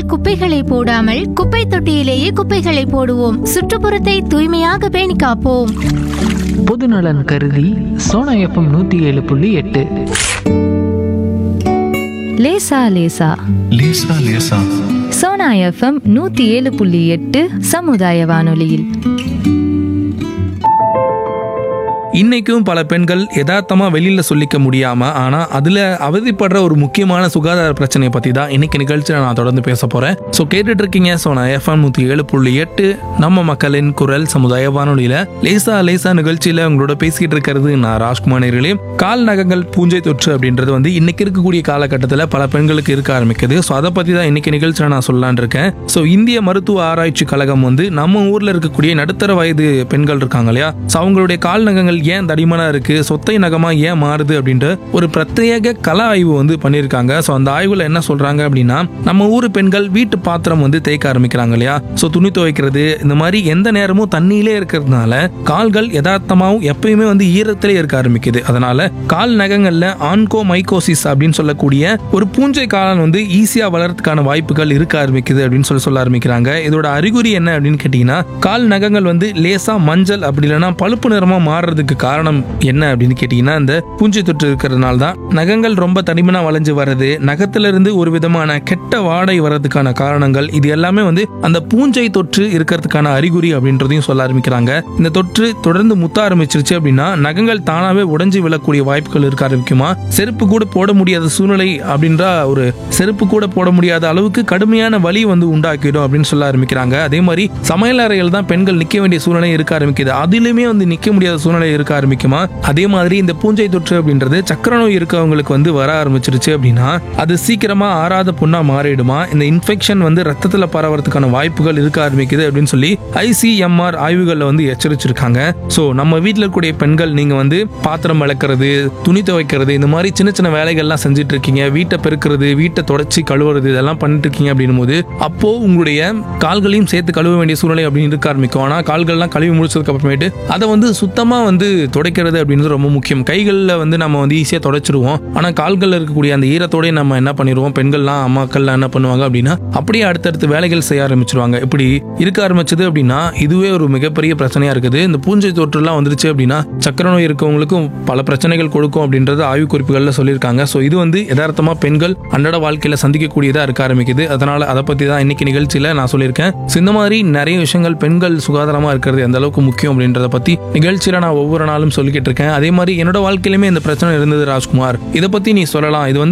சாலையில் குப்பைகளை போடாமல் குப்பை தொட்டியிலேயே குப்பைகளை போடுவோம் சுற்றுப்புறத்தை தூய்மையாக பேணி காப்போம் பொதுநலன் கருதி சோனா எஃப்எம் நூற்றி ஏழு புள்ளி எட்டு லேசா லேசா லேசா லேசா சோனா எஃப்எம் நூத்தி ஏழு புள்ளி எட்டு சமுதாய வானொலியில் இன்னைக்கும் பல பெண்கள் யதார்த்தமா வெளியில சொல்லிக்க முடியாம ஆனா அதுல அவதிப்படுற ஒரு முக்கியமான சுகாதார பிரச்சனையை பத்தி தான் இன்னைக்கு நிகழ்ச்சியில நான் தொடர்ந்து பேச போறேன் ஸோ கேட்டுட்டு இருக்கீங்க ஸோ நான் எஃப்எம் நூத்தி ஏழு புள்ளி எட்டு நம்ம மக்களின் குரல் சமுதாய வானொலியில லேசா லேசா நிகழ்ச்சியில உங்களோட பேசிக்கிட்டு இருக்கிறது நான் ராஜ்குமார் நேர்களே கால் நகங்கள் பூஞ்சை தொற்று அப்படின்றது வந்து இன்னைக்கு இருக்கக்கூடிய காலகட்டத்தில் பல பெண்களுக்கு இருக்க ஆரம்பிக்குது ஸோ அதை பத்தி தான் இன்னைக்கு நிகழ்ச்சியில நான் சொல்லலான் இருக்கேன் ஸோ இந்திய மருத்துவ ஆராய்ச்சி கழகம் வந்து நம்ம ஊர்ல இருக்கக்கூடிய நடுத்தர வயது பெண்கள் இருக்காங்க இல்லையா ஸோ அவங்களுடைய கால் நகங்கள் ஏன் தடிமனா இருக்கு சொத்தை நகமா ஏன் மாறுது அப்படின்ற ஒரு பிரத்யேக கள ஆய்வு வந்து பண்ணியிருக்காங்க ஸோ அந்த ஆய்வுல என்ன சொல்றாங்க அப்படின்னா நம்ம ஊர் பெண்கள் வீட்டு பாத்திரம் வந்து தேய்க்க ஆரம்பிக்கிறாங்க இல்லையா ஸோ துணி துவைக்கிறது இந்த மாதிரி எந்த நேரமும் தண்ணியிலே இருக்கிறதுனால கால்கள் யதார்த்தமாவும் எப்பயுமே வந்து ஈரத்திலே இருக்க ஆரம்பிக்குது அதனால கால் நகங்கள்ல ஆன்கோ மைக்கோசிஸ் அப்படின்னு சொல்லக்கூடிய ஒரு பூஞ்சை காளான் வந்து ஈஸியா வளர்றதுக்கான வாய்ப்புகள் இருக்க ஆரம்பிக்குது அப்படின்னு சொல்லி சொல்ல ஆரம்பிக்கிறாங்க இதோட அறிகுறி என்ன அப்படின்னு கேட்டீங்கன்னா கால் நகங்கள் வந்து லேசா மஞ்சள் அப்படி இல்லைன்னா பழுப்பு நிறமா மாறுறதுக்கு காரணம் என்ன அப்படின்னு கேட்டீங்கன்னா இந்த பூஞ்சை தொற்று இருக்கிறதுனால தான் நகங்கள் ரொம்ப தடிமனா வளைஞ்சு வர்றது நகத்துல இருந்து ஒரு விதமான கெட்ட வாடை வர்றதுக்கான காரணங்கள் இது எல்லாமே வந்து அந்த பூஞ்சை தொற்று இருக்கிறதுக்கான அறிகுறி அப்படின்றதையும் சொல்ல ஆரம்பிக்கிறாங்க இந்த தொற்று தொடர்ந்து முத்த ஆரம்பிச்சிருச்சு அப்படின்னா நகங்கள் தானாவே உடைஞ்சு விழக்கூடிய வாய்ப்புகள் இருக்க ஆரம்பிக்குமா செருப்பு கூட போட முடியாத சூழ்நிலை அப்படின்ற ஒரு செருப்பு கூட போட முடியாத அளவுக்கு கடுமையான வலி வந்து உண்டாக்கிடும் அப்படின்னு சொல்ல ஆரம்பிக்கிறாங்க அதே மாதிரி சமையல் அறையில் தான் பெண்கள் நிக்க வேண்டிய சூழ்நிலை இருக்க ஆரம்பிக்குது அதிலுமே வந்து நிக்க முடியாத சூழ்நிலை இருக்க ஆரம்பிக்குமா அதே மாதிரி இந்த பூஞ்சை தொற்று அப்படின்றது சக்கர நோய் இருக்கவங்களுக்கு வந்து வர ஆரம்பிச்சிருச்சு அப்படின்னா அது சீக்கிரமா ஆறாத புண்ணா மாறிடுமா இந்த இன்ஃபெக்ஷன் வந்து ரத்தத்துல பரவறதுக்கான வாய்ப்புகள் இருக்க ஆரம்பிக்குது அப்படின்னு சொல்லி ஐசிஎம்ஆர் ஆய்வுகள்ல வந்து எச்சரிச்சிருக்காங்க ஸோ நம்ம வீட்டில் இருக்கக்கூடிய பெண்கள் நீங்க வந்து பாத்திரம் விளக்குறது துணி துவைக்கிறது இந்த மாதிரி சின்ன சின்ன வேலைகள்லாம் செஞ்சுட்டு இருக்கீங்க வீட்டை பெருக்கிறது வீட்டை தொடச்சி கழுவுறது இதெல்லாம் பண்ணிட்டு இருக்கீங்க அப்படின்னும் போது அப்போ உங்களுடைய கால்களையும் சேர்த்து கழுவ வேண்டிய சூழ்நிலை அப்படின்னு இருக்க ஆரம்பிக்கும் ஆனால் கால்கள்லாம் கழுவி முடிச்சதுக்கு அப்புறமேட்டு அதை வந்து சுத்தமா வந்து துடைக்கிறது அப்படின்றது ரொம்ப முக்கியம் கைகளில் வந்து நம்ம வந்து ஈஸியாக தொடச்சிருவோம் ஆனால் கால்களில் இருக்கக்கூடிய அந்த ஈரத்தோடய நம்ம என்ன பண்ணிடுவோம் பெண்கள்லாம் அம்மாக்கள்லாம் என்ன பண்ணுவாங்க அப்படின்னா அப்படியே அடுத்தடுத்து வேலைகள் செய்ய ஆரம்பிச்சிருவாங்க இப்படி இருக்க ஆரம்பிச்சது அப்படின்னா இதுவே ஒரு மிகப்பெரிய பிரச்சனையா இருக்குது இந்த பூஞ்சை தொற்றுலாம் வந்துருச்சு அப்படின்னா சக்கர நோய் இருக்கவங்களுக்கும் பல பிரச்சனைகள் கொடுக்கும் அப்படின்றது ஆய்வு குறிப்புகள்ல சொல்லியிருக்காங்க ஸோ இது வந்து யதார்த்தமா பெண்கள் அன்றாட வாழ்க்கையில சந்திக்கக்கூடியதா இருக்க ஆரம்பிக்குது அதனால அதை பத்தி தான் இன்னைக்கு நிகழ்ச்சியில நான் சொல்லியிருக்கேன் So, இந்த மாதிரி நிறைய விஷயங்கள் பெண்கள் சுகாதாரமா இருக்கிறது எந்த அளவுக்கு முக்கியம் அப்படின்றத பத்தி நிகழ்ச்சியில நான் ஒவ்வொரு நாளும் சொல்லிக்கிட்டு இருக்கேன் அதே மாதிரி என்னோட வாழ்க்கையிலுமே இந்த பிரச்சனை இருந்தது ராஜ்குமார் இதை பத்தி நீ சொல்லலாம் இது வந்து